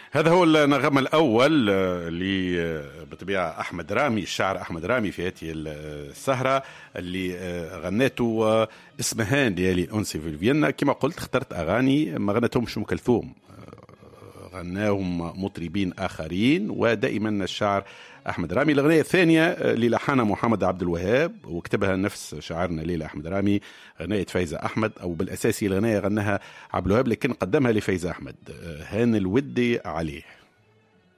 هذا هو النغم الأول اللي بطبيعة أحمد رامي الشاعر أحمد رامي في هذه السهرة اللي غناته اسمهان ليالي الأنسي في فيينا كما قلت اخترت أغاني ما غنتهمش أم كلثوم غناهم مطربين آخرين ودائما الشاعر أحمد رامي الأغنية الثانية اللي لحنها محمد عبد الوهاب وكتبها نفس شاعرنا ليلى أحمد رامي غناية فايزة أحمد أو بالأساس الغناية غناها عبد الوهاب لكن قدمها لفايزة أحمد هان الودي عليه